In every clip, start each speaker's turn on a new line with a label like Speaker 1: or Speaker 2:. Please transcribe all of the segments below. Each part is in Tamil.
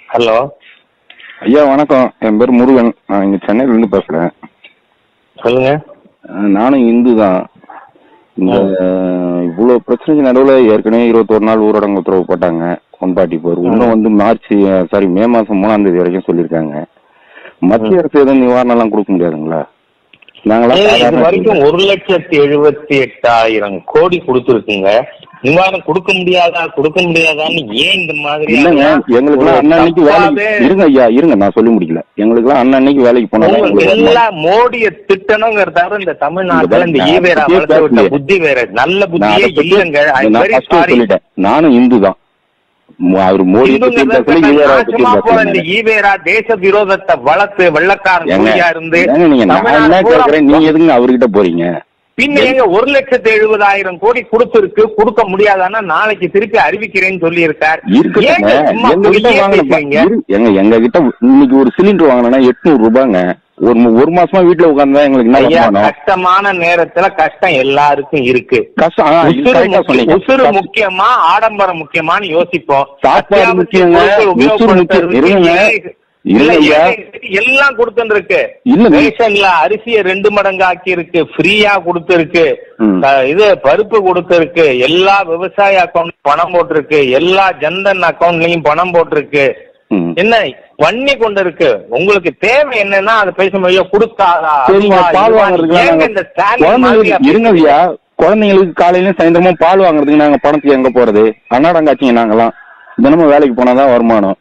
Speaker 1: ஹலோ
Speaker 2: ஐயா வணக்கம் என் பேர் முருகன் நான் இங்கே சென்னையிலேருந்து பேசுகிறேன்
Speaker 1: சொல்லுங்க
Speaker 2: நானும் இந்து தான் இந்த இவ்வளோ பிரச்சனைக்கு நடுவில் ஏற்கனவே இருபத்தொரு நாள் ஊரடங்கு உத்தரவு போட்டாங்க ஒன் ஃபார்ட்டி ஃபோர் இன்னும் வந்து மார்ச் சாரி மே மாதம் மூணாம் தேதி வரைக்கும் சொல்லியிருக்காங்க மத்திய அரசு எதுவும் நிவாரணம்லாம் கொடுக்க முடியாதுங்களா நாங்களாம்
Speaker 1: இது
Speaker 2: சாதாரண
Speaker 1: வரைக்கும் ஒரு லட்சத்தி எழுபத்தி எட்டாயிரம் கோடி கொடுத்துருக்குங்க நிவாரணம் கொடுக்க முடியாதா கொடுக்க முடியாதான்னு ஏன் இந்த மாதிரி
Speaker 2: இல்லைங்க எங்களுக்குலாம் அன்னன்னைக்கு வேலைக்கு இருங்க ஐயா இருங்க நான் சொல்லி முடிக்கல எங்களுக்குலாம் அன்னன்னைக்கு வேலைக்கு போனா தான் எங்களுக்கு வருமானம்.
Speaker 1: எல்லாம் மோடிய திட்டணுங்கிறதால இந்த தமிழ்நாட்டுல இந்த
Speaker 2: நான்
Speaker 1: ஈவேரா
Speaker 2: பத்தியே
Speaker 1: வளர்த்து விட்ட
Speaker 2: பேசலையே.
Speaker 1: புத்தி வேற நல்ல
Speaker 2: நான்
Speaker 1: புத்தியே
Speaker 2: அதை பத்தி-
Speaker 1: இல்லைங்க ஐ
Speaker 2: நான்
Speaker 1: வெரி
Speaker 2: first
Speaker 1: சாரி
Speaker 2: சொல்லிட்டேன் நானும் இந்து தான் மு- அவர் மோடி பத்தி பேசல ஈவேரா பத்தி
Speaker 1: நாசமா போற இந்த
Speaker 2: பேசல
Speaker 1: ஈவேரா தேச விரோதத்தை வளர்த்து வெள்ளக்காரன்
Speaker 2: ஏங்க
Speaker 1: மொழியா இருந்து
Speaker 2: ஏங்க நீங்க நான்
Speaker 1: தமிழ்நாடு
Speaker 2: என்ன
Speaker 1: பூரா
Speaker 2: கேக்குறேன் நீங்க எதுங்க அவர்கிட்ட போறீங்க
Speaker 1: பின்ன எங்க ஒரு லட்சத்து எழுபதாயிரம் கோடி கொடுத்திருக்கு கொடுக்க முடியாதான்னா நாளைக்கு திருப்பி அறிவிக்கிறேன்னு சொல்லி இருக்கார்
Speaker 2: இருக்கட்டுங்க எங்க கிட்ட வாங்கின
Speaker 1: பேசுறீங்க
Speaker 2: எங்க எங்க கிட்ட இன்னைக்கு ஒரு சிலிண்டர் வாங்கினா எட்நூறு ரூபாங்க ஒரு மு- ஒரு மாசமா வீட்டுல உட்கார்ந்தா எங்களுக்கு என்ன
Speaker 1: ஐயா
Speaker 2: வருமானம்
Speaker 1: கஷ்டமான நேரத்துல கஷ்டம் எல்லாருக்கும் இருக்கு
Speaker 2: கஷ்டம் ஆ, இது
Speaker 1: உசுறு
Speaker 2: correct ஆ
Speaker 1: முக்கியம்,
Speaker 2: சொன்னீங்க.
Speaker 1: உசுறு முக்கியமா ஆடம்பரம் முக்கியமான்னு யோசிப்போம்
Speaker 2: சாப்பாடு
Speaker 1: அத்தியாவசிய
Speaker 2: முக்கியங்க,
Speaker 1: பொருட்கள்
Speaker 2: உசுறு முக்கியம்.
Speaker 1: உபயோகப்படுத்துறதுக்கு
Speaker 2: இருங்க.
Speaker 1: ஏழை-
Speaker 2: இருங்க
Speaker 1: இல்ல,
Speaker 2: ஐயா.
Speaker 1: ஏழைகளுக்கு எல்லாம் கொடுத்துருக்கு
Speaker 2: இல்ல நீ-
Speaker 1: ரேஷன்ல அரிசியை ரெண்டு மடங்கு ஆக்கி இருக்கு ஃப்ரீயா கொடுத்துருக்கு
Speaker 2: ம்.
Speaker 1: அஹ், இது பருப்பு கொடுத்துருக்கு எல்லா விவசாய அக்கௌண்ட் பணம் போட்டிருக்கு எல்லா ஜன்தன் அக்கௌண்ட்லயும் பணம் போட்டிருக்கு
Speaker 2: ம்.
Speaker 1: என்ன வன்னி கொண்டு இருக்கு உங்களுக்கு தேவை என்னன்னா அதை பேச முடியும் கொடுக்காதா
Speaker 2: சரிங்க
Speaker 1: அதுவா,
Speaker 2: பால்
Speaker 1: இதுவா,
Speaker 2: வாங்குறதுக்கு
Speaker 1: ஏங்க இந்த ஸ்டாலின்
Speaker 2: குழந்தைங்களுக்கு
Speaker 1: மாதிரியா
Speaker 2: இருங்க ஐயா குழந்தைங்களுக்கு காலையிலயும் சாயந்தரமும் பால் வாங்குறதுக்கு நாங்க பணத்துக்கு எங்க போறது அன்னாடங்காச்சிங்க நாங்களாம் தினமும் வேலைக்கு போனாதான் வருமானம்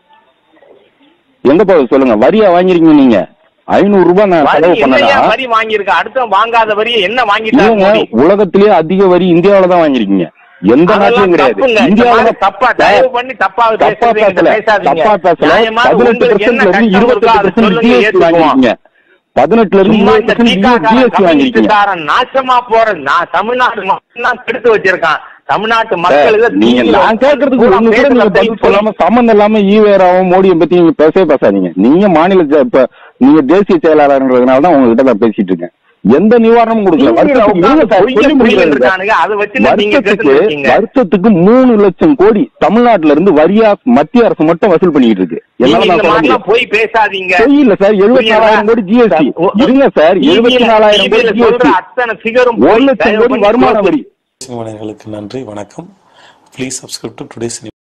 Speaker 2: எங்க போகுது சொல்லுங்க வரியா வாங்கிருக்கீங்க நீங்க ஐநூறு ரூபாய் நான்
Speaker 1: வரி
Speaker 2: செலவு
Speaker 1: என்னையா
Speaker 2: பண்ணனா
Speaker 1: வரி வாங்கியிருக்க அடுத்த வாங்காத வரி என்ன வாங்கிட்டாரு
Speaker 2: இல்லைங்க
Speaker 1: மோடி?
Speaker 2: உலகத்திலேயே அதிக வரி இந்தியாவில தான் வாங்கிருக்கீங்க எந்த நாட்டிலும்
Speaker 1: அதெல்லாம்
Speaker 2: கிடையாது
Speaker 1: தப்புங்க. இந்த
Speaker 2: இந்தியாவில
Speaker 1: மாதிரி தப்பா தயவு பண்ணி தப்பா
Speaker 2: தப்பா
Speaker 1: பேசுறீங்க,
Speaker 2: பேசல
Speaker 1: பேசாதீங்க.
Speaker 2: தப்பா பேசல
Speaker 1: நியாயமா
Speaker 2: பதினெட்டு
Speaker 1: உங்களுக்கு என்ன
Speaker 2: பர்சன்ட்ல இருந்து
Speaker 1: கஷ்டம்
Speaker 2: இருபத்தெட்டு
Speaker 1: இருக்கோ அதை
Speaker 2: பர்சன்ட்
Speaker 1: சொல்லுங்க,
Speaker 2: ஜிஎஸ்டி
Speaker 1: ஏத்துக்குவோம்.
Speaker 2: வாங்கிருக்கீங்க பதினெட்டுல இருந்து
Speaker 1: சும்மா
Speaker 2: இருபது
Speaker 1: இந்த
Speaker 2: பர்சன்ட்
Speaker 1: டீக்காக்காரன்,
Speaker 2: ஜிஎஸ்டி வாங்கிருக்கீங்க
Speaker 1: கம்யூனிஸ்டுக்காரன் நாசமா போற நான் தமிழ்நாடு மக்கள் கெடுத்து வச்சிருக்கான் தமிழ்நாட்டு மக்கள் இதை
Speaker 2: நீங்க
Speaker 1: தீவிர-
Speaker 2: நான் கேட்கறதுக்கு
Speaker 1: பூரா
Speaker 2: ஒண்ணு கூட
Speaker 1: பேசுற
Speaker 2: நீங்க
Speaker 1: பேச்சு
Speaker 2: பதில் சொல்லாம சம்மந்தம் இல்லாம ஈவேராவும் மோடியை பத்தி நீங்க பேசவே பேசாதீங்க நீங்க மாநில ஜ- இப்ப நீங்க தேசிய செயலாளர்ன்றதுனால தான் உங்ககிட்ட நான் பேசிட்டு இருக்கேன் எந்த நிவாரணமும் கொடுக்கல
Speaker 1: நீங்க
Speaker 2: வருஷத்துக்கு
Speaker 1: உட்கார்ந்து
Speaker 2: இருங்க சார்,
Speaker 1: பொய்ய
Speaker 2: சொல்லி
Speaker 1: பொய்யன்னு
Speaker 2: முடிக்கிறேன் சார்.
Speaker 1: இருக்கானுங்க, அதை வச்சு நீங்க
Speaker 2: வருஷத்துக்கு
Speaker 1: கேட்டுட்டு இருக்கீங்க.
Speaker 2: வருஷத்துக்கு மூணு லட்சம் கோடி தமிழ்நாட்டுல இருந்து வரியா மத்திய அரசு மட்டும் வசூல் பண்ணிட்டு இருக்கு
Speaker 1: நீங்க
Speaker 2: என்னால
Speaker 1: இந்த
Speaker 2: நான் சொல்ல
Speaker 1: மாதிரிலாம்
Speaker 2: முடியும்
Speaker 1: போய் பேசாதீங்க
Speaker 2: பொய் இல்ல சார் எழுபத்தி நாலாயிரம் கோடி ஜிஎஸ்டி இருங்க சார் எழுபத்தி நாலாயிரம் கோடி
Speaker 1: TV ல சொல்ற
Speaker 2: ஜிஎஸ்டி
Speaker 1: அத்தனை ஃபிகரும்
Speaker 2: ஒரு
Speaker 1: போய்
Speaker 2: லட்சம்
Speaker 1: தயவு
Speaker 2: கோடி
Speaker 1: பண்ணி
Speaker 2: வருமான வரி
Speaker 3: சினிமானியர்களுக்கு நன்றி வணக்கம் ப்ளீஸ் சப்ஸ்கிரைப் டு டுடே